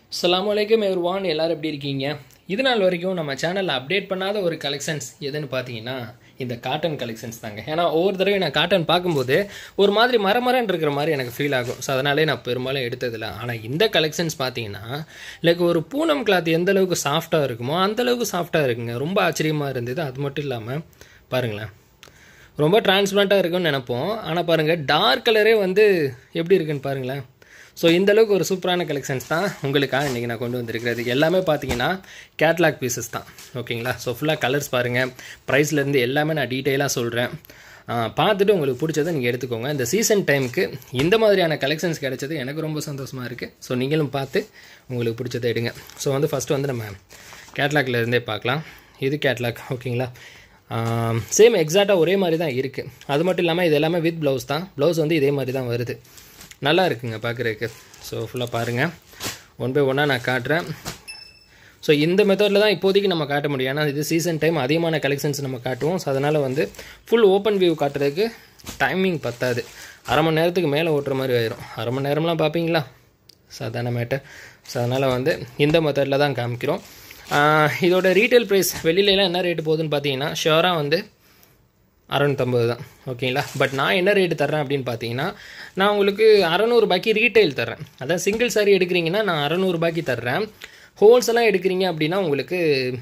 அஸ்ஸலாமு அலைக்கும் எவ்ரிவான் எல்லாரும் எப்படி இருக்கீங்க இது நாள் வரைக்கும் நம்ம சேனலில் அப்டேட் பண்ணாத ஒரு கலெக்ஷன்ஸ் எதுன்னு பார்த்தீங்கன்னா இந்த காட்டன் கலெக்ஷன்ஸ் தாங்க ஏன்னா ஒவ்வொரு தடவை நான் காட்டன் பார்க்கும்போது ஒரு மாதிரி மரமரன்னு இருக்கிற மாதிரி எனக்கு ஃபீல் ஆகும் ஸோ அதனாலே நான் பெரும்பாலும் எடுத்ததில்ல ஆனால் இந்த கலெக்ஷன்ஸ் பார்த்தீங்கன்னா லைக் ஒரு பூனம் கிளாத் எந்த அளவுக்கு சாஃப்டாக இருக்குமோ அந்த அளவுக்கு சாஃப்டாக இருக்குங்க ரொம்ப ஆச்சரியமாக இருந்தது அது மட்டும் இல்லாமல் பாருங்களேன் ரொம்ப டிரான்ஸ்பரண்ட்டாக இருக்கும்னு நினைப்போம் ஆனால் பாருங்கள் டார்க் கலரே வந்து எப்படி இருக்குன்னு பாருங்களேன் ஸோ இந்த அளவுக்கு ஒரு சூப்பரான கலெக்ஷன்ஸ் தான் உங்களுக்காக இன்றைக்கி நான் கொண்டு வந்திருக்கிறது எல்லாமே பார்த்தீங்கன்னா கேட்லாக் பீசஸ் தான் ஓகேங்களா ஸோ ஃபுல்லாக கலர்ஸ் பாருங்கள் ப்ரைஸ்லேருந்து எல்லாமே நான் டீட்டெயிலாக சொல்கிறேன் பார்த்துட்டு உங்களுக்கு பிடிச்சதை நீங்கள் எடுத்துக்கோங்க இந்த சீசன் டைமுக்கு இந்த மாதிரியான கலெக்ஷன்ஸ் கிடைச்சது எனக்கு ரொம்ப சந்தோஷமாக இருக்குது ஸோ நீங்களும் பார்த்து உங்களுக்கு பிடிச்சதை எடுங்க ஸோ வந்து ஃபஸ்ட்டு வந்து நம்ம கேட்லாக்ல இருந்தே பார்க்கலாம் இது கேட்லாக் ஓகேங்களா சேம் எக்ஸாக்டாக ஒரே மாதிரி தான் இருக்குது அது மட்டும் இல்லாமல் இது எல்லாமே வித் ப்ளவுஸ் தான் ப்ளவுஸ் வந்து இதே மாதிரி தான் வருது நல்லா இருக்குங்க பார்க்குறதுக்கு ஸோ ஃபுல்லாக பாருங்கள் ஒன் பை ஒன்னாக நான் காட்டுறேன் ஸோ இந்த மெத்தடில் தான் இப்போதைக்கு நம்ம காட்ட முடியும் ஏன்னா இது சீசன் டைம் அதிகமான கலெக்ஷன்ஸ் நம்ம காட்டுவோம் ஸோ அதனால் வந்து ஃபுல் ஓப்பன் வியூ காட்டுறதுக்கு டைமிங் பத்தாது அரை மணி நேரத்துக்கு மேலே ஓட்டுற மாதிரி ஆயிரும் அரை மணி நேரம்லாம் பார்ப்பீங்களா சாதாரண மேட்டர் ஸோ அதனால் வந்து இந்த மெத்தடில் தான் காமிக்கிறோம் இதோட ரீட்டைல் ப்ரைஸ் வெளியிலலாம் என்ன ரேட்டு போகுதுன்னு பார்த்தீங்கன்னா ஷியோராக வந்து அறநூற்றம்பது தான் ஓகேங்களா பட் நான் என்ன ரேட்டு தர்றேன் அப்படின்னு பார்த்தீங்கன்னா நான் உங்களுக்கு அறநூறுபாய்க்கு ரீட்டைல் தர்றேன் அதான் சிங்கிள் சாரி எடுக்கிறீங்கன்னா நான் அறநூறுபாய்க்கு தர்றேன் ஹோல்சேலாக எடுக்கிறீங்க அப்படின்னா உங்களுக்கு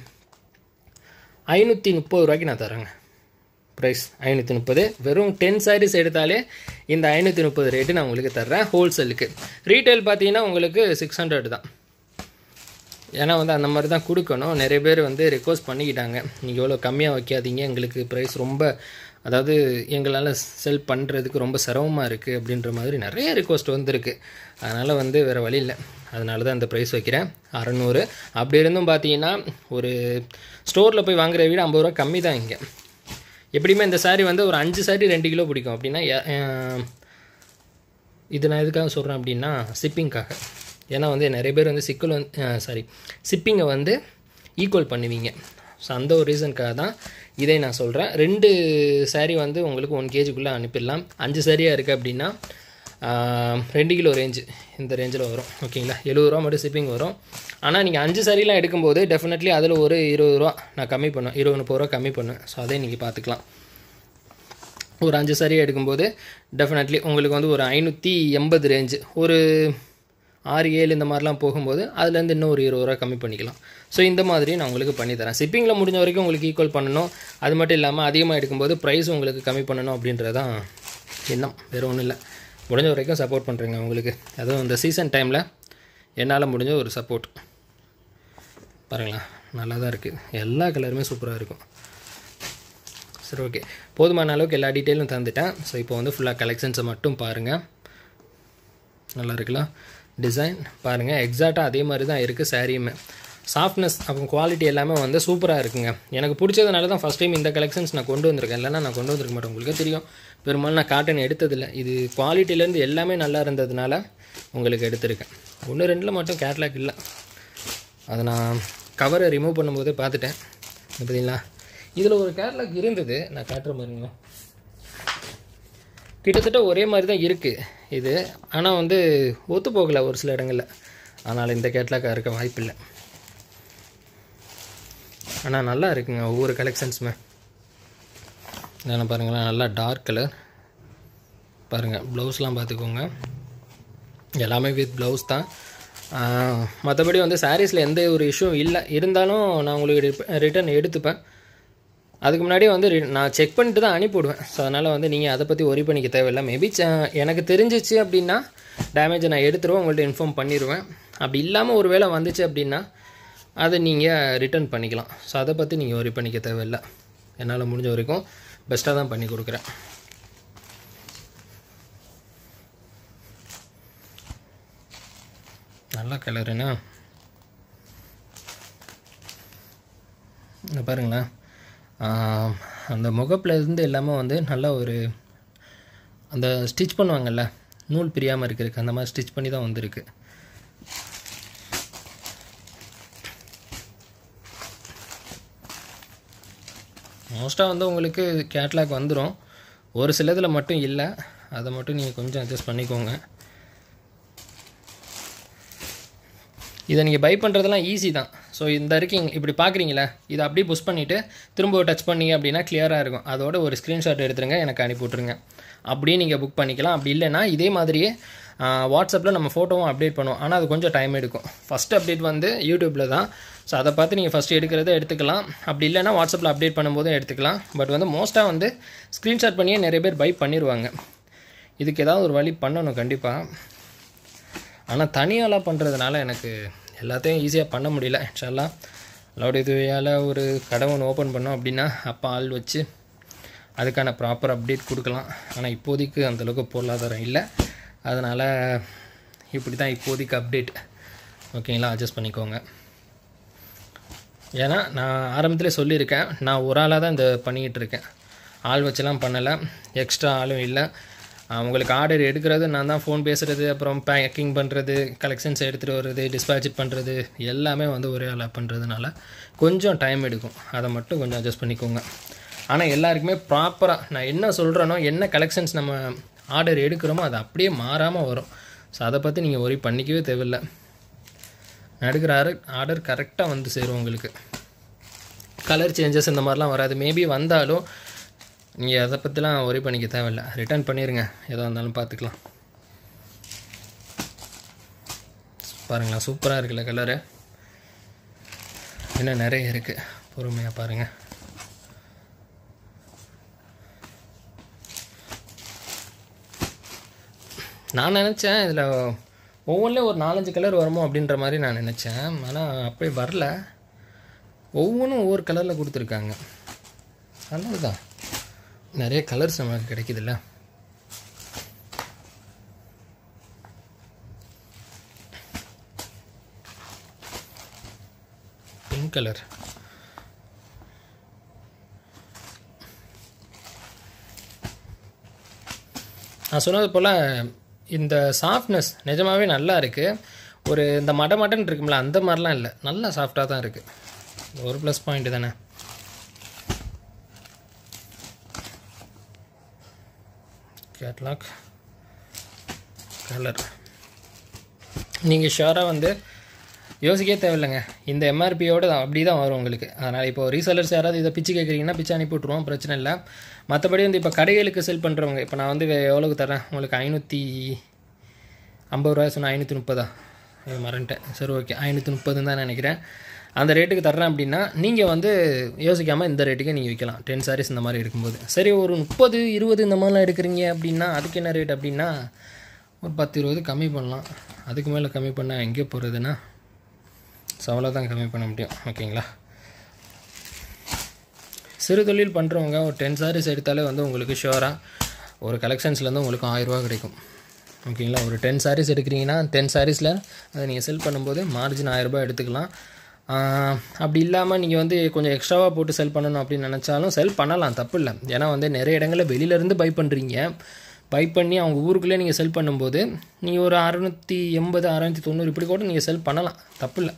ஐநூற்றி முப்பது ரூபாய்க்கு நான் தரேங்க ப்ரைஸ் ஐநூற்றி முப்பது வெறும் டென் சாரீஸ் எடுத்தாலே இந்த ஐநூற்றி முப்பது ரேட்டு நான் உங்களுக்கு தர்றேன் ஹோல்சேலுக்கு ரீட்டைல் பார்த்தீங்கன்னா உங்களுக்கு சிக்ஸ் ஹண்ட்ரட் தான் ஏன்னா வந்து அந்த மாதிரி தான் கொடுக்கணும் நிறைய பேர் வந்து ரெக்வஸ்ட் பண்ணிக்கிட்டாங்க நீங்கள் எவ்வளோ கம்மியாக வைக்காதீங்க எங்களுக்கு ப்ரைஸ் ரொம்ப அதாவது எங்களால் செல் பண்ணுறதுக்கு ரொம்ப சிரமமாக இருக்குது அப்படின்ற மாதிரி நிறைய ரிக்வஸ்ட் வந்திருக்கு அதனால் வந்து வேறு வழி இல்லை அதனால தான் இந்த ப்ரைஸ் வைக்கிறேன் அறநூறு அப்படி இருந்தும் பார்த்தீங்கன்னா ஒரு ஸ்டோரில் போய் வாங்குற விட ஐம்பது ரூபா கம்மி தான் இங்கே எப்படியுமே இந்த சாரீ வந்து ஒரு அஞ்சு சாரீ ரெண்டு கிலோ பிடிக்கும் அப்படின்னா இது நான் எதுக்காக சொல்கிறேன் அப்படின்னா ஷிப்பிங்காக ஏன்னா வந்து நிறைய பேர் வந்து சிக்கல் வந்து சாரி ஷிப்பிங்கை வந்து ஈக்குவல் பண்ணுவீங்க ஸோ அந்த ஒரு ரீசனுக்காக தான் இதை நான் சொல்கிறேன் ரெண்டு சாரீ வந்து உங்களுக்கு ஒன் கேஜிக்குள்ளே அனுப்பிடலாம் அஞ்சு சாரியாக இருக்குது அப்படின்னா ரெண்டு கிலோ ரேஞ்சு இந்த ரேஞ்சில் வரும் ஓகேங்களா எழுபது ரூபா மட்டும் ஷிப்பிங் வரும் ஆனால் நீங்கள் அஞ்சு சாரிலாம் எடுக்கும்போது டெஃபினெட்லி அதில் ஒரு இருபது ரூபா நான் கம்மி பண்ணுவேன் இருபது முப்பது ரூபா கம்மி பண்ணுவேன் ஸோ அதை நீங்கள் பார்த்துக்கலாம் ஒரு அஞ்சு சாரி எடுக்கும்போது டெஃபினெட்லி உங்களுக்கு வந்து ஒரு ஐநூற்றி எண்பது ரேஞ்சு ஒரு ஆறு ஏழு இந்த மாதிரிலாம் போகும்போது அதுலேருந்து இன்னும் ஒரு இருபது ரூபா கம்மி பண்ணிக்கலாம் ஸோ இந்த மாதிரி நான் உங்களுக்கு பண்ணித்தரேன் ஷிப்பிங்கில் முடிஞ்ச வரைக்கும் உங்களுக்கு ஈக்குவல் பண்ணணும் அது மட்டும் இல்லாமல் அதிகமாக எடுக்கும்போது ப்ரைஸ் உங்களுக்கு கம்மி பண்ணணும் அப்படின்றதான் எண்ணம் வேறு ஒன்றும் இல்லை முடிஞ்ச வரைக்கும் சப்போர்ட் பண்ணுறேங்க உங்களுக்கு அதுவும் இந்த சீசன் டைமில் என்னால் முடிஞ்ச ஒரு சப்போர்ட் பாருங்களேன் நல்லா தான் இருக்குது எல்லா கலருமே சூப்பராக இருக்கும் சரி ஓகே போதுமான அளவுக்கு எல்லா டீட்டெயிலும் தந்துட்டேன் ஸோ இப்போ வந்து ஃபுல்லாக கலெக்ஷன்ஸை மட்டும் பாருங்கள் நல்லா இருக்குல்ல டிசைன் பாருங்கள் எக்ஸாக்டாக அதே மாதிரி தான் இருக்குது சாரியுமே சாஃப்ட்னஸ் அப்புறம் குவாலிட்டி எல்லாமே வந்து சூப்பராக இருக்குங்க எனக்கு பிடிச்சதுனால தான் ஃபஸ்ட் டைம் இந்த கலெக்ஷன்ஸ் நான் கொண்டு வந்திருக்கேன் இல்லைனா நான் கொண்டு வந்திருக்க மாட்டேன் உங்களுக்கு தெரியும் பெரும்பாலும் நான் காட்டன் எடுத்ததில்லை இது குவாலிட்டிலேருந்து எல்லாமே நல்லா இருந்ததுனால உங்களுக்கு எடுத்திருக்கேன் ஒன்று ரெண்டில் மட்டும் கேட்லாக் இல்லை அதை நான் கவரை ரிமூவ் பண்ணும்போதே பார்த்துட்டேன் பார்த்தீங்களா இதில் ஒரு கேட்லாக் இருந்தது நான் காட்டுற மாதிரிங்களா கிட்டத்தட்ட ஒரே மாதிரி தான் இருக்குது இது ஆனால் வந்து ஒத்து போகலை ஒரு சில இடங்களில் அதனால் இந்த கேட்லாக்காக இருக்க வாய்ப்பில்லை ஆனால் நல்லா இருக்குங்க ஒவ்வொரு கலெக்ஷன்ஸுமே இதெல்லாம் பாருங்களேன் நல்லா டார்க் கலர் பாருங்கள் ப்ளவுஸ்லாம் பார்த்துக்கோங்க எல்லாமே வித் ப்ளவுஸ் தான் மற்றபடி வந்து சாரீஸில் எந்த ஒரு இஷ்யூ இல்லை இருந்தாலும் நான் உங்களுக்கு ரிட்டன் எடுத்துப்பேன் அதுக்கு முன்னாடி வந்து நான் செக் பண்ணிட்டு தான் அனுப்பிவிடுவேன் ஸோ அதனால் வந்து நீங்கள் அதை பற்றி ஒரி பண்ணிக்க தேவையில்லை மேபி எனக்கு தெரிஞ்சிச்சு அப்படின்னா டேமேஜை நான் எடுத்துருவேன் உங்கள்கிட்ட இன்ஃபார்ம் பண்ணிடுவேன் அப்படி இல்லாமல் ஒரு வேளை வந்துச்சு அப்படின்னா அதை நீங்கள் ரிட்டர்ன் பண்ணிக்கலாம் ஸோ அதை பற்றி நீங்கள் ஒரி பண்ணிக்க தேவையில்லை என்னால் முடிஞ்ச வரைக்கும் பெஸ்ட்டாக தான் பண்ணி கொடுக்குறேன் நல்ல கலருண்ணா இந்த பாருங்களேன் அந்த முகப்பில் இருந்து எல்லாமே வந்து நல்லா ஒரு அந்த ஸ்டிச் பண்ணுவாங்கல்ல நூல் பிரியாமல் இருக்கிறதுக்கு அந்த மாதிரி ஸ்டிச் பண்ணி தான் வந்திருக்கு மோஸ்ட்டாக வந்து உங்களுக்கு கேட்லாக் வந்துடும் ஒரு சிலதில் மட்டும் இல்லை அதை மட்டும் நீங்கள் கொஞ்சம் அட்ஜஸ்ட் பண்ணிக்கோங்க இதை நீங்கள் பை பண்ணுறதெல்லாம் ஈஸி தான் ஸோ இந்த இருக்கீங்க இப்படி பார்க்குறீங்களா இதை அப்படியே புஷ் பண்ணிவிட்டு திரும்ப டச் பண்ணீங்க அப்படின்னா கிளியராக இருக்கும் அதோட ஒரு ஸ்க்ரீன்ஷாட் எடுத்துருங்க எனக்கு அனுப்பி விட்ருங்க அப்படியே நீங்கள் புக் பண்ணிக்கலாம் அப்படி இல்லைன்னா இதே மாதிரியே வாட்ஸ்அப்பில் நம்ம ஃபோட்டோவும் அப்டேட் பண்ணுவோம் ஆனால் அது கொஞ்சம் டைம் எடுக்கும் ஃபஸ்ட் அப்டேட் வந்து யூடியூப்பில் தான் ஸோ அதை பார்த்து நீங்கள் ஃபஸ்ட்டு எடுக்கிறத எடுத்துக்கலாம் அப்படி இல்லைன்னா வாட்ஸ்அப்பில் அப்டேட் பண்ணும்போதும் எடுத்துக்கலாம் பட் வந்து மோஸ்ட்டாக வந்து ஸ்க்ரீன்ஷாட் பண்ணியே நிறைய பேர் பை பண்ணிடுவாங்க இதுக்கு ஏதாவது ஒரு வழி பண்ணணும் கண்டிப்பாக ஆனால் தனியாலாம் பண்ணுறதுனால எனக்கு எல்லாத்தையும் ஈஸியாக பண்ண முடியல இன்ஷால்லாம் லவுட் இதுவையால் ஒரு கடை ஒன்று ஓப்பன் பண்ணோம் அப்படின்னா அப்போ ஆள் வச்சு அதுக்கான ப்ராப்பர் அப்டேட் கொடுக்கலாம் ஆனால் இப்போதைக்கு அந்தளவுக்கு பொருளாதாரம் இல்லை அதனால் இப்படி தான் இப்போதைக்கு அப்டேட் ஓகேங்களா அட்ஜஸ்ட் பண்ணிக்கோங்க ஏன்னா நான் ஆரம்பத்திலே சொல்லியிருக்கேன் நான் ஒரு ஆளாக தான் இந்த பண்ணிக்கிட்டு இருக்கேன் ஆள் வச்செல்லாம் பண்ணலை எக்ஸ்ட்ரா ஆளும் இல்லை உங்களுக்கு ஆர்டர் எடுக்கிறது நான் தான் ஃபோன் பேசுகிறது அப்புறம் பேக்கிங் பண்ணுறது கலெக்ஷன்ஸ் எடுத்துகிட்டு வர்றது டிஸ்பேச் பண்ணுறது எல்லாமே வந்து ஒரே ஆளாக பண்ணுறதுனால கொஞ்சம் டைம் எடுக்கும் அதை மட்டும் கொஞ்சம் அட்ஜஸ்ட் பண்ணிக்கோங்க ஆனால் எல்லாருக்குமே ப்ராப்பராக நான் என்ன சொல்கிறேனோ என்ன கலெக்ஷன்ஸ் நம்ம ஆர்டர் எடுக்கிறோமோ அது அப்படியே மாறாமல் வரும் ஸோ அதை பற்றி நீங்கள் ஒரி பண்ணிக்கவே தேவையில்லை நான் எடுக்கிற ஆர்டர் ஆர்டர் கரெக்டாக வந்து சேரும் உங்களுக்கு கலர் சேஞ்சஸ் இந்த மாதிரிலாம் வராது மேபி வந்தாலும் நீங்கள் அதை பற்றிலாம் ஒரி பண்ணிக்க தேவையில்ல ரிட்டர்ன் பண்ணிடுங்க எதாக இருந்தாலும் பார்த்துக்கலாம் பாருங்களா சூப்பராக இருக்குல்ல கலரு இன்னும் நிறைய இருக்குது பொறுமையாக பாருங்கள் நான் நினச்சேன் இதில் ஒவ்வொன்றிலையும் ஒரு நாலஞ்சு கலர் வருமோ அப்படின்ற மாதிரி நான் நினச்சேன் ஆனால் அப்படி வரல ஒவ்வொன்றும் ஒவ்வொரு கலரில் கொடுத்துருக்காங்க நல்லதுதான் நிறைய கலர்ஸ் நமக்கு கிடைக்குதுல்ல பிங்க் கலர் நான் சொன்னது போல் இந்த சாஃப்ட்னஸ் நிஜமாகவே நல்லா இருக்குது ஒரு இந்த மட மட்டன் இருக்கும்ல அந்த மாதிரிலாம் இல்லை நல்லா சாஃப்டாக தான் இருக்குது ஒரு ப்ளஸ் பாயிண்ட் தானே கேட்லாக் கலர் நீங்கள் ஷுவராக வந்து யோசிக்கவே தேவையில்லைங்க இந்த எம்ஆர்பியோட அப்படி தான் வரும் உங்களுக்கு அதனால் இப்போ ரீசெலர்ஸ் யாராவது இதை பிச்சு கேட்குறீங்கன்னா பிச்சு அனுப்பி விட்ருவோம் பிரச்சனை இல்லை மற்றபடி வந்து இப்போ கடைகளுக்கு செல் பண்ணுறவங்க இப்போ நான் வந்து எவ்வளோக்கு தரேன் உங்களுக்கு ஐநூற்றி ஐம்பது ரூபா சொன்னால் ஐநூற்றி முப்பதா மறந்துட்டேன் சரி ஓகே ஐநூற்றி முப்பதுன்னு தான் நினைக்கிறேன் அந்த ரேட்டுக்கு தர்றேன் அப்படின்னா நீங்கள் வந்து யோசிக்காமல் இந்த ரேட்டுக்கு நீங்கள் விற்கலாம் டென் சாரீஸ் இந்த மாதிரி இருக்கும்போது சரி ஒரு முப்பது இருபது இந்த மாதிரிலாம் எடுக்கிறீங்க அப்படின்னா அதுக்கு என்ன ரேட் அப்படின்னா ஒரு பத்து இருபது கம்மி பண்ணலாம் அதுக்கு மேலே கம்மி பண்ணால் எங்கே போகிறதுன்னா ஸோ அவ்வளோதான் கம்மி பண்ண முடியும் ஓகேங்களா சிறு தொழில் பண்ணுறவங்க ஒரு டென் சாரீஸ் எடுத்தாலே வந்து உங்களுக்கு ஷுவராக ஒரு கலெக்ஷன்ஸ்லேருந்து உங்களுக்கு ஆயிரரூவா கிடைக்கும் ஓகேங்களா ஒரு டென் சாரீஸ் எடுக்கிறீங்கன்னா டென் சாரீஸில் அதை நீங்கள் செல் பண்ணும்போது மார்ஜின் ஆயிரரூபா எடுத்துக்கலாம் அப்படி இல்லாமல் நீங்கள் வந்து கொஞ்சம் எக்ஸ்ட்ராவாக போட்டு செல் பண்ணணும் அப்படின்னு நினச்சாலும் செல் பண்ணலாம் தப்பு இல்லை ஏன்னா வந்து நிறைய இடங்களில் வெளியிலேருந்து பை பண்ணுறீங்க பை பண்ணி அவங்க ஊருக்குள்ளே நீங்கள் செல் பண்ணும்போது நீங்கள் ஒரு அறநூற்றி எண்பது அறநூற்றி தொண்ணூறு இப்படி கூட நீங்கள் செல் பண்ணலாம் தப்பு இல்லை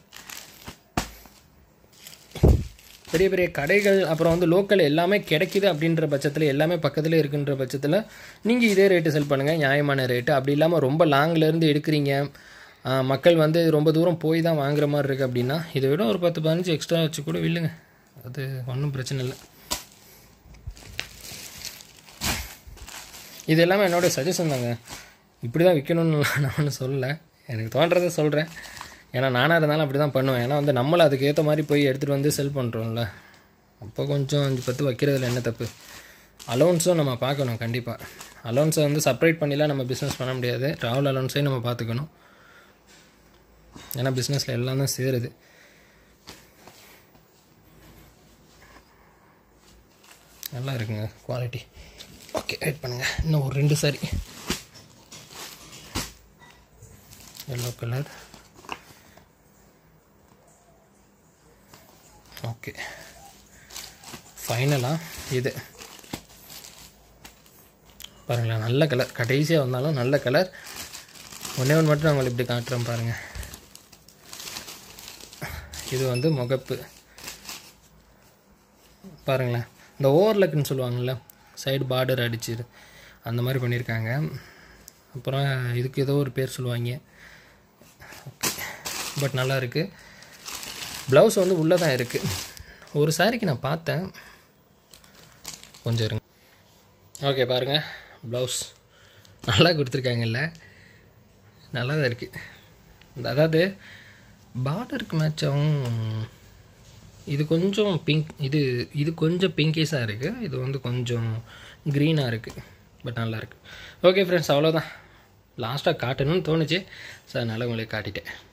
பெரிய பெரிய கடைகள் அப்புறம் வந்து லோக்கல் எல்லாமே கிடைக்கிது அப்படின்ற பட்சத்தில் எல்லாமே பக்கத்தில் இருக்குன்ற பட்சத்தில் நீங்கள் இதே ரேட்டு செல் பண்ணுங்கள் நியாயமான ரேட்டு அப்படி இல்லாமல் ரொம்ப லாங்லேருந்து எடுக்கிறீங்க மக்கள் வந்து ரொம்ப தூரம் போய் தான் வாங்குற மாதிரி இருக்குது அப்படின்னா இதை விட ஒரு பத்து பதினஞ்சு எக்ஸ்ட்ரா வச்சு கூட வில்லுங்க அது ஒன்றும் பிரச்சனை இல்லை இது எல்லாமே என்னோடய சஜஷன் தாங்க இப்படி தான் விற்கணும்னு நான் ஒன்றும் சொல்லலை எனக்கு தோன்றதை சொல்கிறேன் ஏன்னா நானாக இருந்தாலும் அப்படி தான் பண்ணுவேன் ஏன்னா வந்து நம்மளை அதுக்கு ஏற்ற மாதிரி போய் எடுத்துகிட்டு வந்து செல் பண்ணுறோம்ல அப்போ கொஞ்சம் அஞ்சு பத்து வைக்கிறதுல என்ன தப்பு அலோன்ஸும் நம்ம பார்க்கணும் கண்டிப்பாக அலோன்ஸை வந்து செப்பரேட் பண்ணிலாம் நம்ம பிஸ்னஸ் பண்ண முடியாது ட்ராவல் அலோன்ஸையும் நம்ம பார்த்துக்கணும் ஏன்னா பிஸ்னஸில் எல்லாம் தான் சேருது நல்லா இருக்குங்க குவாலிட்டி ஓகே வெயிட் பண்ணுங்கள் இன்னும் ஒரு ரெண்டு சாரி எல்லோ கலர் ஓகே ஃபைனலாக இது பாருங்களேன் நல்ல கலர் கடைசியாக வந்தாலும் நல்ல கலர் ஒன்றே ஒன்று மட்டும் நான் உங்களுக்கு இப்படி காட்டுறேன் பாருங்கள் இது வந்து முகப்பு பாருங்களேன் இந்த ஓவர்லக்குன்னு சொல்லுவாங்கள்ல சைடு பார்டர் அடிச்சு அந்த மாதிரி பண்ணியிருக்காங்க அப்புறம் இதுக்கு ஏதோ ஒரு பேர் சொல்லுவாங்க ஓகே பட் நல்லா இருக்குது ப்ளவுஸ் வந்து உள்ளே தான் இருக்குது ஒரு சாரிக்கு நான் பார்த்தேன் கொஞ்சம் இருங்க ஓகே பாருங்கள் ப்ளவுஸ் நல்லா கொடுத்துருக்காங்கல்ல நல்லா தான் இருக்குது இந்த அதாவது பார்டருக்கு மேட்சாகவும் இது கொஞ்சம் பிங்க் இது இது கொஞ்சம் பிங்கிஸாக இருக்குது இது வந்து கொஞ்சம் க்ரீனாக இருக்குது பட் நல்லா இருக்குது ஓகே ஃப்ரெண்ட்ஸ் அவ்வளோதான் லாஸ்ட்டாக காட்டணும்னு தோணுச்சு ஸோ அதனால் உங்களுக்கு காட்டிட்டேன்